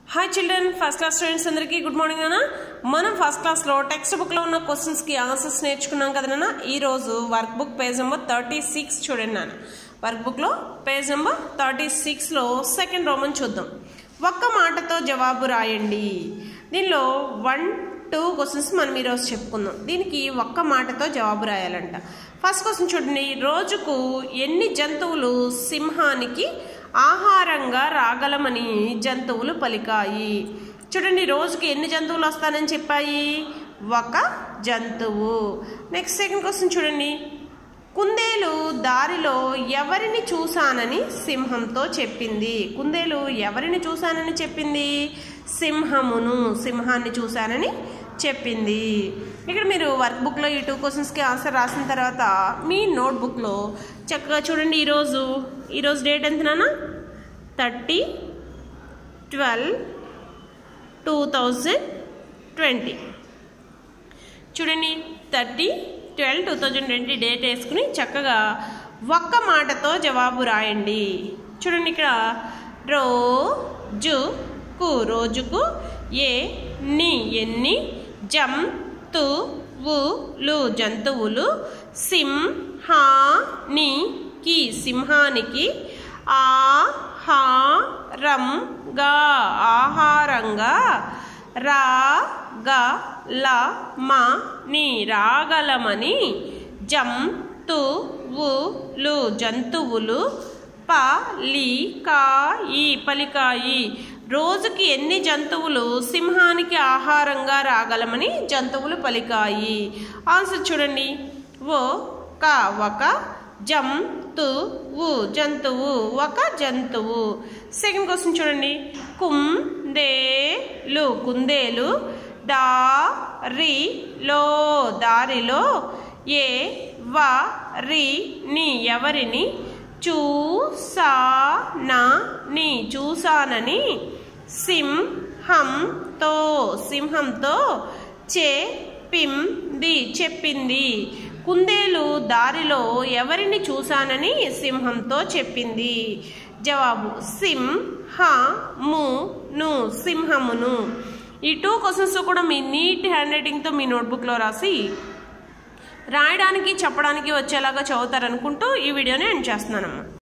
hi children first class students అందరికీ good morning అన్న మనం ఫస్ట్ క్లాస్లో టెక్స్ట్ బుక్లో ఉన్న క్వశ్చన్స్కి ఆన్సర్స్ నేర్చుకున్నాం కదా నాన్న ఈరోజు work book page number thirty six చూడండి నాన్న వర్క్ బుక్లో పేజ్ నెంబర్ థర్టీ సిక్స్లో సెకండ్ రోమన్ చూద్దాం ఒక్క మాటతో జవాబు రాయండి దీనిలో వన్ టూ క్వశ్చన్స్ మనం ఈరోజు చెప్పుకుందాం దీనికి ఒక్క మాటతో జవాబు రాయాలంట ఫస్ట్ క్వశ్చన్ చూడండి రోజుకు ఎన్ని జంతువులు సింహానికి ఆహారంగా రాగలమని జంతువులు పలికాయి చూడండి రోజుకి ఎన్ని జంతువులు వస్తానని చెప్పాయి ఒక జంతువు నెక్స్ట్ సెకండ్ క్వశ్చన్ చూడండి కుందేలు దారిలో ఎవరిని చూశానని సింహంతో చెప్పింది కుందేలు ఎవరిని చూశానని చెప్పింది సింహమును సింహాన్ని చూశానని చెప్పింది ఇక్కడ మీరు వర్క్ బుక్లో ఈ టూ క్వశ్చన్స్కి ఆన్సర్ రాసిన తర్వాత మీ నోట్బుక్లో చక్కగా చూడండి ఈరోజు ఈరోజు డేట్ ఎంత నాన్న thirty twelve two thousand twenty చూడండి thirty twelve two thousand twenty date వేసుకుని చక్కగా ఒక్క మాటతో జవాబు రాయండి చూడండి ఇక్కడ రోజుకు రోజుకు ఏ ని ఎన్ని జం తు లు జంతువులు సింహాని కి సింహానికి ఆహారంగా ఆహారంగా రాగలమని రాగలమని జంతువులు జంతువులు పలికాయి పలికాయి రోజుకి ఎన్ని జంతువులు సింహానికి ఆహారంగా రాగలమని జంతువులు పలికాయి ఆన్సర్ చూడండి ఓ క ఒక జంతువు జంతువు ఒక జంతువు సెకండ్ క్వశ్చన్ చూడండి కుందేలు కుందేలు దారిలో దారిలో ఏ వరిని ఎవరిని చూసానని చూసానని సింహంతో సింహంతో చెప్పింది చెప్పింది కుందేలు దారిలో ఎవరిని చూశానని సింహంతో చెప్పింది జవాబు సింహమును సింహమును ఈ టూ క్వశ్చన్స్ కూడా మీ నీట్ హ్యాండ్ రైటింగ్తో మీ నోట్బుక్లో రాసి రాయడానికి చెప్పడానికి వచ్చేలాగా చదువుతారనుకుంటూ ఈ వీడియోని ఎండ్ చేస్తున్నానమ్మా